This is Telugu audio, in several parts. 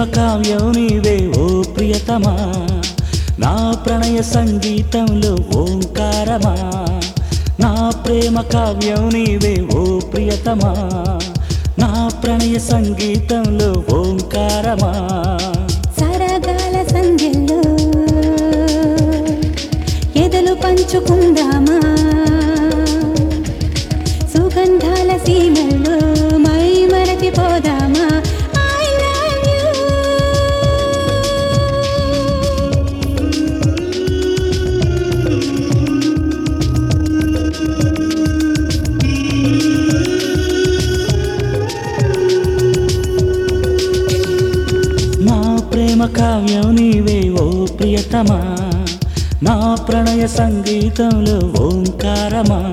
కావ్యం నీవే ఓ ప్రియతమా నా ప్రణయ సంగీతంలో ఓంకారమా నా ప్రేమ కావ్యం నీవే ఓ ప్రియతమా నా ప్రణయ సంగీతంలో ఓంకారమా సరగాల సంధ్యల్లో ఎదలు పంచుకుందామా సుగంధాల సీమల్లో మై మరచిపోదామా I love you. నా ప్రేమ కావ్యం నీవే ఓ ప్రియతమా నా ప్రణయ సంగీతంలో ఓంకారమా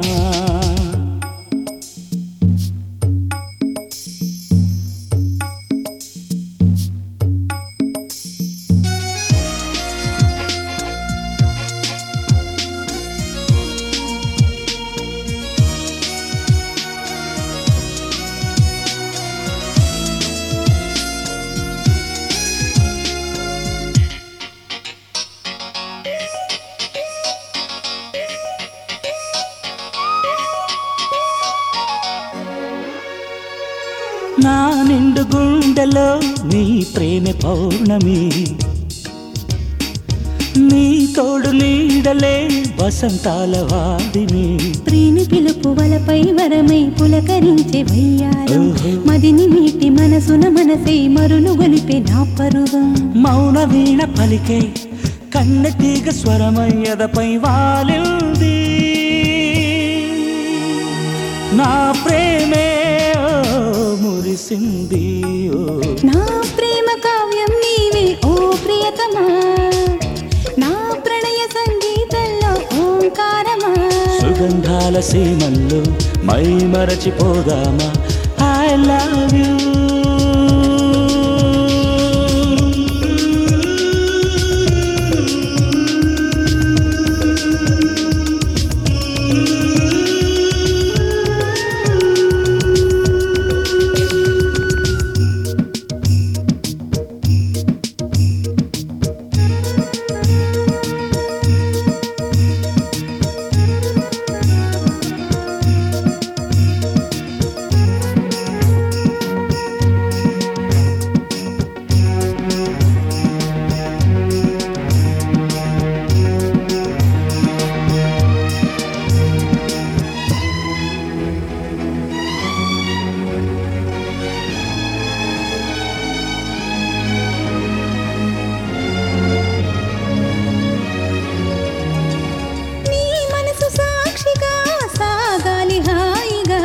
నా నిండు గుండెలో నీ ప్రేమ పౌర్ణమి నీ తోడు నీడలే వసంతాల వాడిని ప్రేమి పిలుపు వలపై వరమై పులకరించే వయ్యారం ఓహో. మదిని మీటి మనసున మనసే మరులు గొలిపే నా పరువం మౌన వీణ పలికే కన్నెటీగ స్వరమయ్యదపై వాలింది నా ప్రేమే ఓ మురిసింది ఓ నా ప్రేమ కావ్యం నీవే ఓ ప్రియతమా నా ప్రణయ సంగీతంలో ఓంకారమా సుగంధాల సీమల్లో మై మరచిపోదామా ఐ లవ్ యూ నీ మనసు సాక్షిగా సాగాలి హాయిగా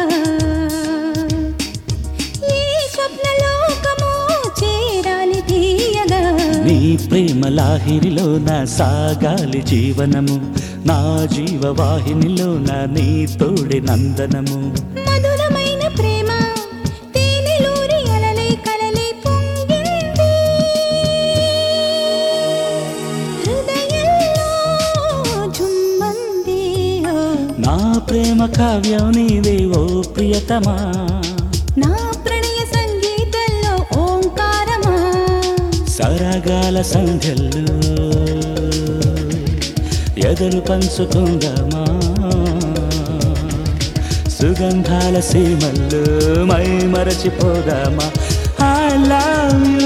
ఈ స్వప్న లోకము చేరాలి తీయగా నీ ప్రేమ లాహిరిలో నా సాగాలి జీవనము నా జీవవాహినిలో నా నీ తోడి నందనము మధురమైన ప్రేమ తేనెలూరి అలలై కలలై పొంగింది హృదయంలో జుమ్మంది ఓ. నా ప్రేమ కావ్యం నీవే ఓ ప్రియతమా నా ప్రణయ సంగీతంలో ఓంకారమా సరగాల సంధ్యల్లో ఎదలు పంచుకుందామా సుగంధాల సీమల్లో మై మరచిపోదామా ఐ లవ్ యూ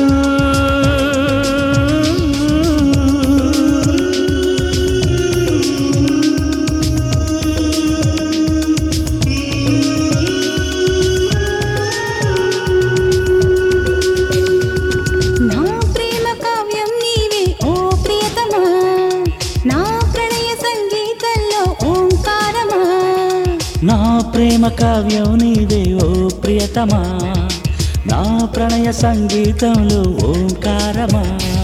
నా ప్రేమ కావ్యం నీవే ఓ ప్రియతమా నా ప్రణయ సంగీతంలో ఓంకారమా నా ప్రేమ కావ్యం నీవే ఓ ప్రియతమా నా ప్రణయ సంగీతంలో ఓంకారమా